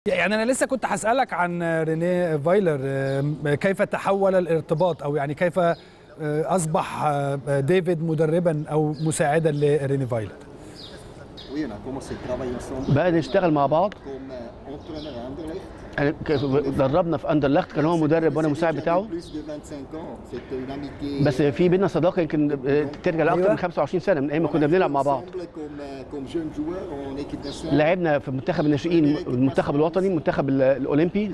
يعني انا لسه كنت هسالك عن رينيه فايلر آم، كيف تحول الارتباط او يعني كيف آه، اصبح آه، ديفيد مدربا او مساعدا لرينيه فايلر Oui, on a commencé à travailler ensemble بقى نشتغل مع بعض comme euh, entraîneur à Anderlecht. يعني ك- دربنا في اندرلخت كان هو مدرب وانا مساعد بتاعه Plus de 25 ans, c'était une amitié. بس في بينا صداقه يمكن آه، ترجع لاكثر أيوة. من 25 سنه من ايام ما On a كنا joué بنلعب مع بعض ensemble Comme, euh, comme jeunes joueurs en équipe nationale. لعبنا في منتخب الناشئين المنتخب الوطني المنتخب ال- الاولمبي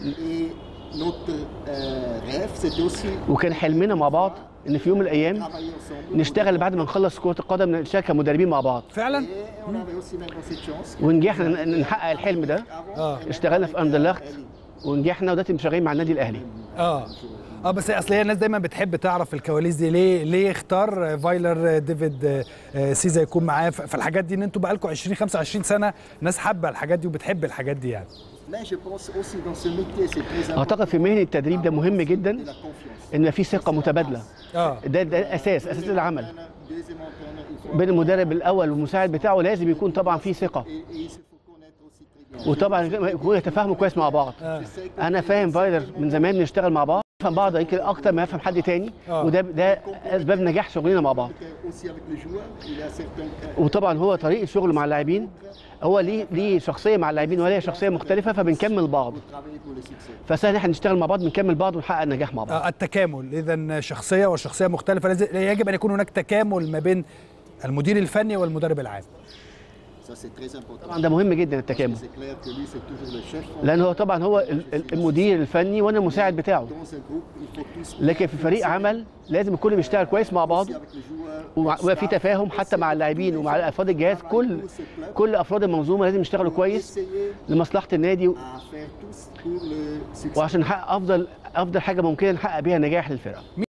Et notre euh, rêve, c'était aussi وكان حلمنا مع بعض ان في يوم من الايام travailler ensemble. نشتغل بعد ما نخلص كره القدم نشتغل كمدربين مع بعض فعلا Et on avait aussi maintenant cette chance. que- ونجحنا ن- نحقق الحلم ده Avant, آه. elle اشتغلنا était في اندرلخت avec Ali. ونجحنا ودلوقتي شغالين مع النادي الاهلي اه اه بس اصل هي الناس دايما بتحب تعرف الكواليس دي ليه ليه اختار فايلر ديفيد آه، سيزا يكون معاه ف- فالحاجات دي ان انتوا بقالكم 20 25 سنه ناس حابه الحاجات دي وبتحب الحاجات دي يعني Mais je pense aussi dans ce métier, c'est très important. اعتقد في مهنه التدريب ده مهم جدا de la confiance. ان في ثقه متبادله اه ده ده الاساس اساس العمل Deuxième entraîneur, il faut بين المدرب الاول والمساعد بتاعه لازم يكون طبعا في ثقه Et, et il se faut connaître aussi très bien. وطبعا يكونوا يتفاهموا كويس مع بعض آه. انا فاهم فايلر من زمان بنشتغل مع بعض نفهم بعض يمكن اكتر ما يفهم حد تاني آه. وده ده اسباب نجاح شغلنا مع بعض Que Aussi avec les joueurs, il a certains وطبعا هو طريقه شغله مع اللاعبين هو ليه ليه شخصيه مع اللاعبين وليه شخصيه مختلفه فبنكمل بعض travailler pour le succès. فسهل احنا نشتغل مع بعض بنكمل بعض ونحقق النجاح مع بعض آه، التكامل اذا شخصيه وشخصيه مختلفه لازم يجب ان يكون هناك تكامل ما بين المدير الفني والمدرب العام Ça, c'est très important. طبعا ده مهم جدا التكامل C'est clair que lui, c'est toujours le chef. لان هو طبعا هو ال- ال- المدير الفني وانا المساعد بتاعه Dans un groupe, il faut tous لكن في فريق عمل لازم الكل بيشتغل كويس مع بعض aussi avec les joueurs. ومع- ويبقى في تفاهم حتى مع اللاعبين ومع افراد الجهاز كل كل افراد المنظومه لازم يشتغلوا كويس Essayer لمصلحه النادي à faire tous pour le succès. وعشان نحقق افضل افضل حاجه ممكنه نحقق بيها نجاح للفرقه